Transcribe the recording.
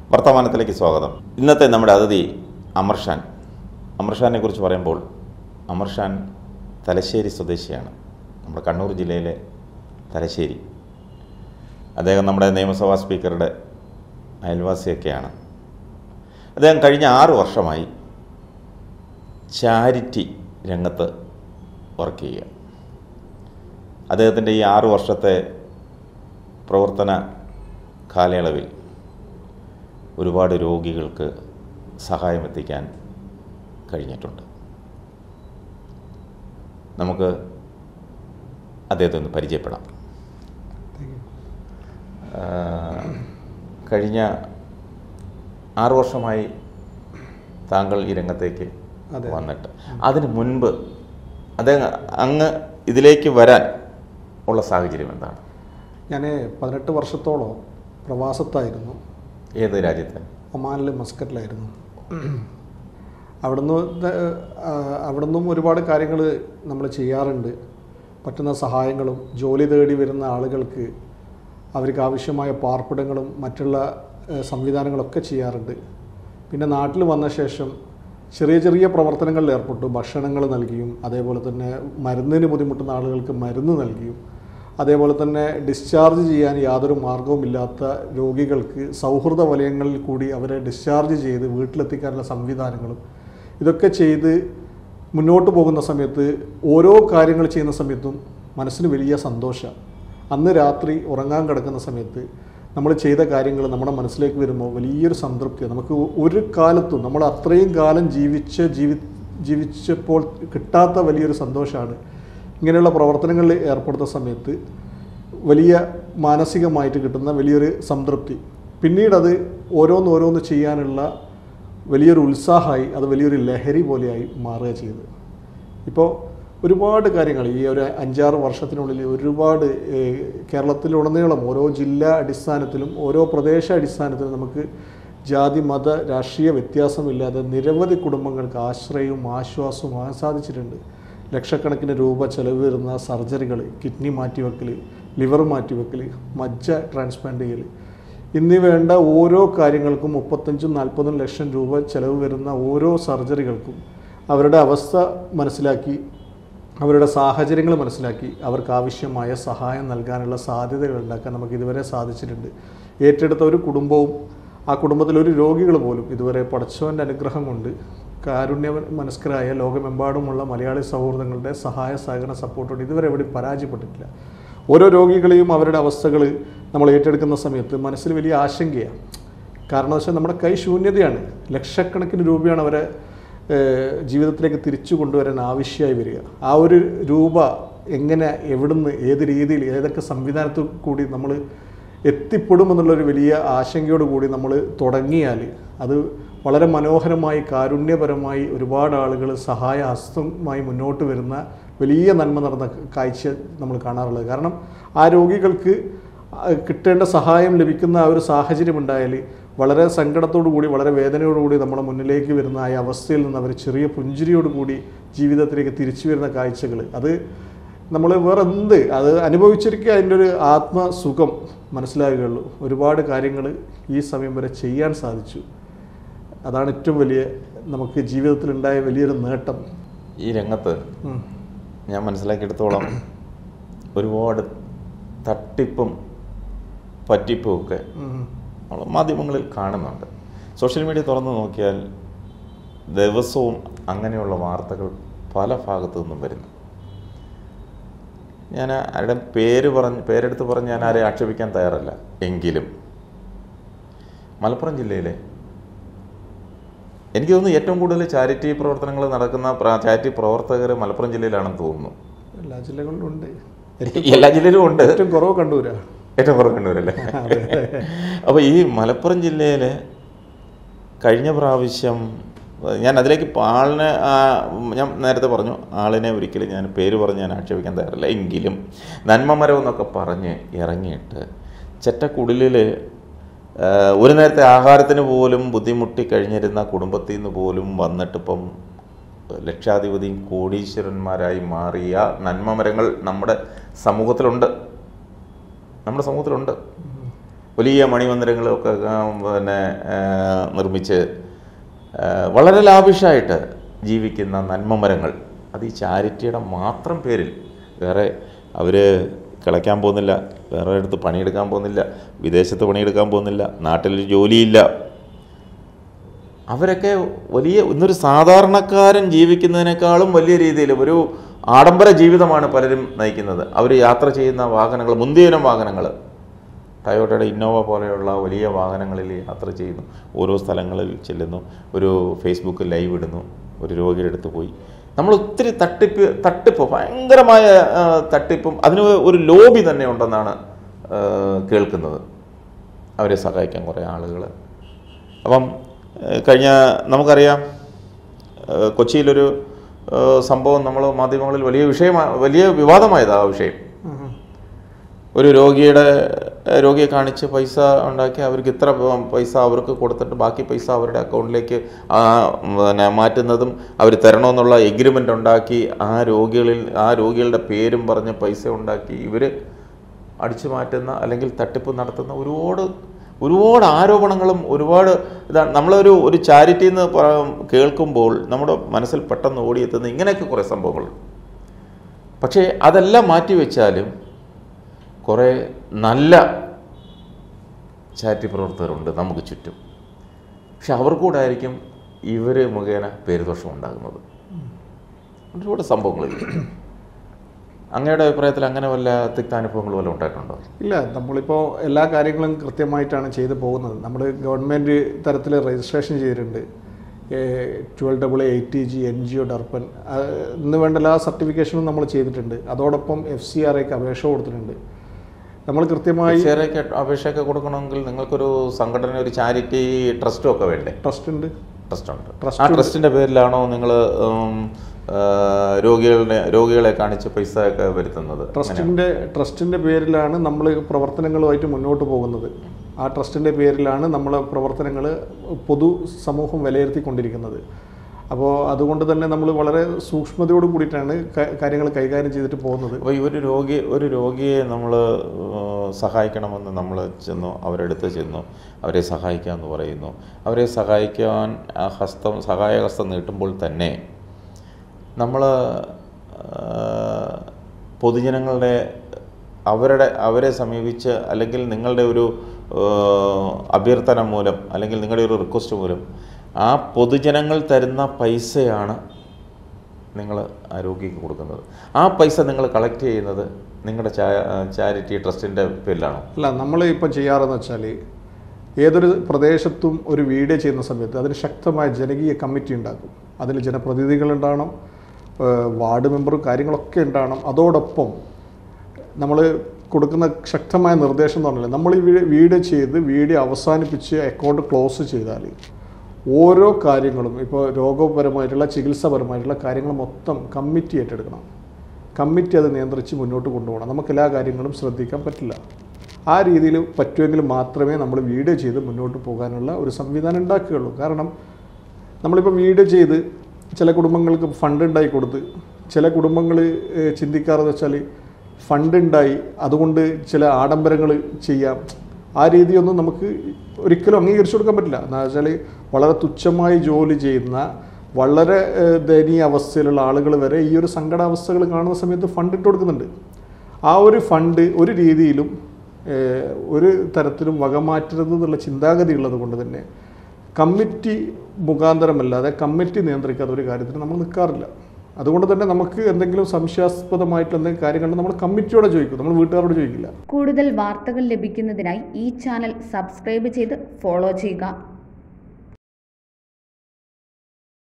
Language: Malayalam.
വർത്തമാനത്തിലേക്ക് സ്വാഗതം ഇന്നത്തെ നമ്മുടെ അതിഥി അമർഷാൻ അമർഷാനെ കുറിച്ച് പറയുമ്പോൾ അമർഷാൻ തലശ്ശേരി സ്വദേശിയാണ് നമ്മുടെ കണ്ണൂർ ജില്ലയിലെ തലശ്ശേരി അദ്ദേഹം നമ്മുടെ നിയമസഭാ സ്പീക്കറുടെ അയൽവാസിയൊക്കെയാണ് അദ്ദേഹം കഴിഞ്ഞ ആറ് വർഷമായി ചാരിറ്റി രംഗത്ത് വർക്ക് ചെയ്യുക അദ്ദേഹത്തിൻ്റെ ഈ ആറു വർഷത്തെ പ്രവർത്തന കാലയളവിൽ ഒരുപാട് രോഗികൾക്ക് സഹായം എത്തിക്കാൻ കഴിഞ്ഞിട്ടുണ്ട് നമുക്ക് അദ്ദേഹത്തെ ഒന്ന് പരിചയപ്പെടാം ആ, കഴിഞ്ഞ ആറു വർഷമായി താങ്കൾ ഈ രംഗത്തേക്ക് അതെ. വന്നിട്ട് അതിന് മുൻപ് അദ്ദേഹം അങ്ങ് ഇതിലേക്ക് വരാൻ ഉള്ള സാഹചര്യം എന്താണ് ഞാൻ പതിനെട്ട് വർഷത്തോളം പ്രവാസത്തായിരുന്നു ഏത് രാജ്യത്ത് ഒമാനിൽ മസ്കറ്റിലായിരുന്നു അവിടുന്ന് ത- ആ, അവിടുന്നും ഒരുപാട് കാര്യങ്ങൾ നമ്മൾ ചെയ്യാറുണ്ട് പറ്റുന്ന സഹായങ്ങളും ജോലി തേടി വരുന്ന ആളുകൾക്ക് അവർക്ക് ആവശ്യമായ പാർപ്പിടങ്ങളും മറ്റുള്ള ഏഹ്, സംവിധാനങ്ങളൊക്കെ ചെയ്യാറുണ്ട് പിന്നെ നാട്ടിൽ വന്ന ശേഷം ചെറിയ ചെറിയ പ്രവർത്തനങ്ങളിൽ ഏർപ്പെട്ടു ഭക്ഷണങ്ങൾ നൽകിയും അതേപോലെ തന്നെ മരുന്നിന് ബുദ്ധിമുട്ടുന്ന ആളുകൾക്ക് മരുന്ന് നൽകിയും അതേപോലെ തന്നെ ഡിസ്ചാർജ് ചെയ്യാൻ യാതൊരു മാർഗവുമില്ലാത്ത രോഗികൾക്ക് സൗഹൃദ വലയങ്ങളിൽ കൂടി അവരെ ഡിസ്ചാർജ് ചെയ്ത് വീട്ടിലെത്തിക്കാനുള്ള സംവിധാനങ്ങളും ഇതൊക്കെ ചെയ്ത് മുന്നോട്ട് പോകുന്ന സമയത്ത് ഓരോ കാര്യങ്ങൾ ചെയ്യുന്ന സമയത്തും മനസ്സിന് വലിയ സന്തോഷം അന്ന് രാത്രി ഉറങ്ങാൻ കിടക്കുന്ന സമയത്ത് നമ്മൾ ചെയ്ത കാര്യങ്ങൾ നമ്മുടെ മനസ്സിലേക്ക് വരുമ്പോൾ വലിയൊരു സംതൃപ്തി നമുക്ക് ഒരു കാലത്തും നമ്മൾ അത്രയും കാലം ജീവിച്ച ജീവി ജീവിച്ചപ്പോൾ കിട്ടാത്ത വലിയൊരു സന്തോഷമാണ് ഇങ്ങനെയുള്ള പ്രവർത്തനങ്ങളിൽ ഏർപ്പെടുന്ന സമയത്ത് വലിയ മാനസികമായിട്ട് കിട്ടുന്ന വലിയൊരു സംതൃപ്തി പിന്നീടത് ഓരോന്ന് ഓരോന്ന് ചെയ്യാനുള്ള വലിയൊരു ഉത്സാഹമായി അത് വലിയൊരു ലഹരി പോലെയായി മാറുക ചെയ്തത് ഇപ്പോൾ ഒരുപാട് കാര്യങ്ങൾ ഈ ഒരു അഞ്ചാറ് വർഷത്തിനുള്ളിൽ ഒരുപാട് ഏഹ്, കേരളത്തിലുടനീളം ഓരോ ജില്ലാ അടിസ്ഥാനത്തിലും ഓരോ പ്രദേശ അടിസ്ഥാനത്തിലും നമുക്ക് ജാതി മത രാഷ്ട്രീയ വ്യത്യാസമില്ലാതെ നിരവധി കുടുംബങ്ങൾക്ക് ആശ്രയവും ആശ്വാസവും ആകാൻ സാധിച്ചിട്ടുണ്ട് ലക്ഷക്കണക്കിന് രൂപ ചെലവ് വരുന്ന സർജറികൾ കിഡ്നി മാറ്റിവെക്കൽ ലിവർ മാറ്റിവെക്കൽ മജ്ജ ട്രാൻസ്പ്ലാന്റ് ചെയ്യൽ ഇനി വേണ്ട ഓരോ കാര്യങ്ങൾക്കും മുപ്പത്തഞ്ചും നാൽപ്പതും ലക്ഷം രൂപ ചെലവ് വരുന്ന ഓരോ സർജറികൾക്കും അവരുടെ അവസ്ഥ മനസ്സിലാക്കി അവരുടെ സാഹചര്യങ്ങൾ മനസ്സിലാക്കി അവർക്ക് ആവശ്യമായ സഹായം നൽകാനുള്ള സാധ്യതകൾ ഉണ്ടാക്കാൻ നമുക്ക് ഇതുവരെ സാധിച്ചിട്ടുണ്ട് ഏറ്റെടുത്ത ഒരു കുടുംബവും ആ കുടുംബത്തിലെ ഒരു രോഗികൾ പോലും ഇതുവരെ പടച്ചവൻ്റെ അനുഗ്രഹം കൊണ്ട് കാരുണ്യ മനസ്കരായ ലോകമെമ്പാടുമുള്ള മലയാളി സൗഹൃദങ്ങളുടെ സഹായ സഹകരണ സപ്പോർട്ടോട് ഇതുവരെ എവിടെയും പരാജയപ്പെട്ടിട്ടില്ല ഓരോ രോഗികളെയും അവരുടെ അവസ്ഥകൾ നമ്മൾ ഏറ്റെടുക്കുന്ന സമയത്ത് മനസ്സിൽ വലിയ ആശങ്കയാണ് കാരണം വെച്ചാൽ നമ്മുടെ കൈ ശൂന്യതയാണ് ലക്ഷക്കണക്കിന് രൂപയാണ് അവരെ ഏഹ്, ജീവിതത്തിലേക്ക് തിരിച്ചു കൊണ്ടുവരാൻ ആവശ്യമായി വരിക ആ ഒരു രൂപ എങ്ങനെ എവിടുന്ന് ഏത് രീതിയിൽ ഏതൊക്കെ സംവിധാനത്തിൽ കൂടി നമ്മൾ എത്തിപ്പെടുമെന്നുള്ളൊരു വലിയ ആശങ്കയോട് കൂടി നമ്മൾ തുടങ്ങിയാൽ അത് വളരെ മനോഹരമായി കാരുണ്യപരമായി ഒരുപാട് ആളുകൾ സഹായ ഹസ്തമായി മുന്നോട്ട് വരുന്ന വലിയ നന്മ നടന്ന കാഴ്ച നമ്മൾ കാണാറുള്ളത് കാരണം ആ രോഗികൾക്ക് ആ കിട്ടേണ്ട സഹായം ലഭിക്കുന്ന ആ ഒരു സാഹചര്യം ഉണ്ടായാൽ വളരെ സങ്കടത്തോടു കൂടി വളരെ വേദനയോടു കൂടി നമ്മുടെ മുന്നിലേക്ക് വരുന്ന ആ അവസ്ഥയിൽ നിന്ന് അവർ ചെറിയ പുഞ്ചിരിയോട് കൂടി ജീവിതത്തിലേക്ക് തിരിച്ചു വരുന്ന കാഴ്ചകൾ അത് നമ്മൾ വേറെ എന്ത് അത് അനുഭവിച്ചിരിക്കുക അതിൻ്റെ ഒരു ആത്മസുഖം മനസ്സിലാകുകയുള്ളൂ ഒരുപാട് കാര്യങ്ങൾ ഈ സമയം വരെ ചെയ്യാൻ സാധിച്ചു അതാണ് ഏറ്റവും വലിയ നമുക്ക് ജീവിതത്തിലുണ്ടായ വലിയൊരു നേട്ടം ഈ രംഗത്ത് ഉം. ഞാൻ മനസ്സിലാക്കിയെടുത്തോളം ഒരുപാട് തട്ടിപ്പും പറ്റിപ്പും ഒക്കെ ഉം. നമ്മൾ മാധ്യമങ്ങളിൽ കാണുന്നുണ്ട് സോഷ്യൽ മീഡിയ തുറന്നു നോക്കിയാൽ ദിവസവും അങ്ങനെയുള്ള വാർത്തകൾ പല ഭാഗത്തു നിന്നും വരുന്നു ഞാൻ ആരുടെ പേര് പറഞ്ഞ് പേരെടുത്ത് പറഞ്ഞ് ഞാൻ ആരെയും ആക്ഷേപിക്കാൻ തയ്യാറല്ല എങ്കിലും മലപ്പുറം ജില്ലയിലെ എനിക്ക് തോന്നുന്നു ഏറ്റവും കൂടുതൽ ചാരിറ്റി പ്രവർത്തനങ്ങൾ നടക്കുന്ന പ്ര- ചാരിറ്റി പ്രവർത്തകർ മലപ്പുറം ജില്ലയിലാണെന്ന് തോന്നുന്നു എല്ലാ ജില്ലകളിലും ഉണ്ട് എല്ലാ ജില്ലയിലും ഉണ്ട് ഏറ്റവും കുറവ് കണ്ടൂരാ ഏറ്റവും കുറവ് കണ്ണൂരല്ലേ അതെ അപ്പോൾ ഈ മലപ്പുറം ജില്ലയിൽ കഴിഞ്ഞ പ്രാവശ്യം ഞാൻ അതിലേക്ക് പ- ആളിനെ ആ, ഞാൻ നേരത്തെ പറഞ്ഞു ആളിനെ ഒരിക്കലും ഞാൻ പേര് പറഞ്ഞ് ഞാൻ ആക്ഷേപിക്കാൻ തയ്യാറില്ല എങ്കിലും നന്മമരം എന്നൊക്കെ പറഞ്ഞ് ഇറങ്ങിയിട്ട് ചെറ്റക്കുടിലിൽ ഒരു നേരത്തെ ആഹാരത്തിന് പോലും ബുദ്ധിമുട്ടി കഴിഞ്ഞിരുന്ന കുടുംബത്തിൽ നിന്ന് പോലും വന്നിട്ടിപ്പം ലക്ഷാധിപതിയും കോടീശ്വരന്മാരായി മാറിയ നന്മമരങ്ങൾ നമ്മുടെ സമൂഹത്തിലുണ്ട് നമ്മുടെ സമൂഹത്തിലുണ്ട് വലിയ മണിമന്ദിരങ്ങളൊക്കെ ആ, പിന്നെ ആ, നിർമ്മിച്ച് ആ, വളരെ ലാവിഷായിട്ട് ജീവിക്കുന്ന നന്മമരങ്ങൾ അത് ഈ ചാരിറ്റിയുടെ മാത്രം പേരിൽ വേറെ അവർ കിളയ്ക്കാൻ പോകുന്നില്ല വേറെ അടുത്ത് പണിയെടുക്കാൻ പോകുന്നില്ല വിദേശത്ത് പണിയെടുക്കാൻ പോകുന്നില്ല നാട്ടിലൊരു ജോലിയില്ല അവരൊക്കെ വലിയ ഇന്നൊരു സാധാരണക്കാരൻ ജീവിക്കുന്നതിനേക്കാളും വലിയ രീതിയിൽ ഒരു ആഡംബര ജീവിതമാണ് പലരും നയിക്കുന്നത് അവർ യാത്ര ചെയ്യുന്ന വാഹനങ്ങൾ മുന്തിയനം വാഹനങ്ങൾ ടയോട്ടയുടെ ഇന്നോവ പോലെയുള്ള വലിയ വാഹനങ്ങളിൽ യാത്ര ചെയ്യുന്നു ഓരോ സ്ഥലങ്ങളിൽ ചെല്ലുന്നു ഒരു ഫേസ്ബുക്ക് ലൈവ് ഇടുന്നു ഒരു രോഗിയുടെ അടുത്ത് പോയി നമ്മൾ ഒത്തിരി തട്ടിപ്പ് തട്ടിപ്പ് ഭയങ്കരമായ ആ, തട്ടിപ്പും അതിന് ഒരു ലോബി തന്നെ ഉണ്ടെന്നാണ് ആ, കേൾക്കുന്നത് അവരെ സഹായിക്കാൻ കുറേ ആളുകൾ അപ്പം ഏഹ് കഴിഞ്ഞ നമുക്കറിയാം ഏഹ് കൊച്ചിയിലൊരു ഏഹ് സംഭവം നമ്മൾ മാധ്യമങ്ങളിൽ വലിയ വിഷയമാണ് വലിയ വിവാദമായത് ആ വിഷയം ഒരു രോഗിയുടെ ഏഹ് രോഗിയെ കാണിച്ച് പൈസ ഉണ്ടാക്കി അവർക്ക് ഇത്ര പ- പൈസ അവർക്ക് കൊടുത്തിട്ട് ബാക്കി പൈസ അവരുടെ അക്കൗണ്ടിലേക്ക് ആ, പിന്നെ മാറ്റുന്നതും അവർ തരണമെന്നുള്ള എഗ്രിമെൻ്റ് ഉണ്ടാക്കി ആ രോഗികളിൽ ആ രോഗികളുടെ പേരും പറഞ്ഞ് പൈസ ഉണ്ടാക്കി ഇവർ അടിച്ചു മാറ്റുന്ന അല്ലെങ്കിൽ തട്ടിപ്പ് നടത്തുന്ന ഒരുപാട് ഒരുപാട് ആരോപണങ്ങളും ഒരുപാട് ഇതാണ് നമ്മളൊരു ഒരു ചാരിറ്റി എന്ന് പറ- കേൾക്കുമ്പോൾ നമ്മുടെ മനസ്സിൽ പെട്ടെന്ന് ഓടിയെത്തുന്ന ഇങ്ങനെയൊക്കെ കുറേ സംഭവങ്ങളുണ്ട് പക്ഷേ അതെല്ലാം മാറ്റിവെച്ചാലും കുറേ നല്ല ചാരിറ്റി പ്രവർത്തകരുണ്ട് നമുക്ക് ചുറ്റും പക്ഷെ അവർക്കൂടായിരിക്കും ഇവർ മുഖേന പേരുദോഷം ഉണ്ടാകുന്നത് ഒരുപാട് സംഭവങ്ങളില്ല അങ്ങയുടെ അഭിപ്രായത്തിൽ അങ്ങനെ വല്ല തിക്താനുഭവങ്ങൾ വല്ല ഉണ്ടായിട്ടുണ്ടോ ഇല്ല നമ്മളിപ്പോൾ എല്ലാ കാര്യങ്ങളും കൃത്യമായിട്ടാണ് ചെയ്തു പോകുന്നത് നമ്മൾ ഗവൺമെൻറ് തരത്തിൽ രജിസ്ട്രേഷൻ ചെയ്തിട്ടുണ്ട് twelve double eight T G N G O Darpan ഇന്ന് വേണ്ട എല്ലാ സർട്ടിഫിക്കേഷനും നമ്മൾ ചെയ്തിട്ടുണ്ട് അതോടൊപ്പം എഫ് സി ആർ ഐക്ക് അപേക്ഷ കൊടുത്തിട്ടുണ്ട് നമ്മൾ കൃത്യമായി ഷെയറൊക്കെ അപേക്ഷയൊക്കെ കൊടുക്കണമെങ്കിൽ നിങ്ങൾക്കൊരു സംഘടന ഒരു ചാരിറ്റി ട്രസ്റ്റും ഒക്കെ വേണ്ടേ ട്രസ്റ്റ് ഉണ്ട് ട്രസ്റ്റ് ഉണ്ട് Trust ആ ട്രസ്റ്റിന്റെ പേരിലാണോ നിങ്ങൾ രോഗികളുടെ രോഗികളെ കാണിച്ച് പൈസ ഒക്കെ വരുത്തുന്നത് ട്രസ്റ്റിൻ്റെ ട്രസ്റ്റിൻ്റെ പേരിലാണ് നമ്മൾ പ്രവർത്തനങ്ങളുമായിട്ട് മുന്നോട്ട് പോകുന്നത് ആ ട്രസ്റ്റിൻ്റെ പേരിലാണ് നമ്മൾ പ്രവർത്തനങ്ങൾ പൊതു സമൂഹം വിലയിരുത്തിക്കൊണ്ടിരിക്കുന്നത് അപ്പോൾ അതുകൊണ്ട് തന്നെ നമ്മൾ വളരെ സൂക്ഷ്മതയോട് കൂടിയിട്ടാണ് ക- കാര്യങ്ങൾ കൈകാര്യം ചെയ്തിട്ട് പോകുന്നത് അപ്പോൾ ഈ ഒരു രോഗി ഒരു രോഗിയെ നമ്മൾ സഹായിക്കണമെന്ന് നമ്മൾ ചെന്നു അവരെടുത്ത് ചെന്നു അവരെ സഹായിക്കാമെന്ന് പറയുന്നു അവരെ സഹായിക്കാൻ ആ ഹസ്തം സഹായഹസ്തം നീട്ടുമ്പോൾ തന്നെ നമ്മൾ പൊതുജനങ്ങളുടെ അവരുടെ അവരെ സമീപിച്ച് അല്ലെങ്കിൽ നിങ്ങളുടെ ഒരു ആ, അഭ്യർത്ഥന മൂലം അല്ലെങ്കിൽ നിങ്ങളുടെ ഒരു റിക്വസ്റ്റ് മൂലം ആ പൊതുജനങ്ങൾ തരുന്ന പൈസയാണ് നിങ്ങൾ ആ രോഗിക്ക് കൊടുക്കുന്നത് ആ പൈസ നിങ്ങൾ കളക്ട് ചെയ്യുന്നത് നിങ്ങളുടെ ചാരിറ്റി ട്രസ്റ്റിൻ്റെ പേരിലാണോ അല്ല നമ്മൾ ഇപ്പം ചെയ്യാറെന്ന് വെച്ചാൽ ഏതൊരു പ്രദേശത്തും ഒരു വീഡിയോ ചെയ്യുന്ന സമയത്ത് അതിന് ശക്തമായ ജനകീയ കമ്മിറ്റി ഉണ്ടാക്കും അതിൽ ജനപ്രതിനിധികളുണ്ടാവണം ഏഹ് വാർഡ് മെമ്പറും കാര്യങ്ങളൊക്കെ ഉണ്ടാവണം അതോടൊപ്പം നമ്മൾ കൊടുക്കുന്ന ശക്തമായ നിർദ്ദേശം എന്ന് പറഞ്ഞാൽ നമ്മൾ ഈ വീ- വീഡിയോ ചെയ്ത് വീഡിയോ അവസാനിപ്പിച്ച് അക്കൗണ്ട് ക്ലോസ് ചെയ്താൽ ഓരോ കാര്യങ്ങളും ഇപ്പോൾ രോഗപരമായിട്ടുള്ള ചികിത്സാപരമായിട്ടുള്ള കാര്യങ്ങൾ മൊത്തം കമ്മിറ്റി ഏറ്റെടുക്കണം കമ്മിറ്റി അത് നിയന്ത്രിച്ച് മുന്നോട്ട് കൊണ്ടുപോകണം നമുക്ക് എല്ലാ കാര്യങ്ങളും ശ്രദ്ധിക്കാൻ പറ്റില്ല ആ രീതിയിൽ പറ്റുമെങ്കിൽ മാത്രമേ നമ്മൾ വീഡിയോ ചെയ്ത് മുന്നോട്ട് പോകാനുള്ള ഒരു സംവിധാനം ഉണ്ടാക്കുകയുള്ളൂ കാരണം നമ്മളിപ്പോൾ വീഡിയോ ചെയ്ത് ചില കുടുംബങ്ങൾക്ക് ഫണ്ട് ഉണ്ടായി കൊടുത്ത് ചില കുടുംബങ്ങൾ ചിന്തിക്കാറെന്ന് വെച്ചാൽ ഫണ്ട് ഉണ്ടായി അതുകൊണ്ട് ചില ആഡംബരങ്ങൾ ചെയ്യാം ആ രീതിയൊന്നും നമുക്ക് ഒരിക്കലും അംഗീകരിച്ചു കൊടുക്കാൻ പറ്റില്ല എന്താ വെച്ചാൽ വളരെ തുച്ഛമായി ജോലി ചെയ്യുന്ന വളരെ ഏഹ്, ദയനീയ അവസ്ഥയിലുള്ള ആളുകൾ വരെ ഈ ഒരു സങ്കടാവസ്ഥകൾ കാണുന്ന സമയത്ത് ഫണ്ട് ഇട്ട് കൊടുക്കുന്നുണ്ട് ആ ഒരു ഫണ്ട് ഒരു രീതിയിലും ഏഹ്, ഒരു തരത്തിലും വകമാറ്റരുത് എന്നുള്ള ചിന്താഗതി ഉള്ളത് കൊണ്ട് തന്നെ കമ്മിറ്റി മുഖാന്തരമല്ലാതെ കമ്മിറ്റി നിയന്ത്രിക്കാത്ത ഒരു കാര്യത്തിന് നമ്മൾ നിൽക്കാറില്ല അതുകൊണ്ട് തന്നെ നമുക്ക് എന്തെങ്കിലും സംശയാസ്പദമായിട്ടുള്ള എന്തെങ്കിലും കാര്യങ്ങൾ നമ്മൾ കമ്മിറ്റിയോടെ ചോദിക്കും നമ്മൾ വീട്ടുകാരോട് ചോദിക്കില്ല കൂടുതൽ വാർത്തകൾ ലഭിക്കുന്നതിനായി ഈ ചാനൽ സബ്സ്ക്രൈബ് ചെയ്ത് ഫോളോ ചെയ്യുക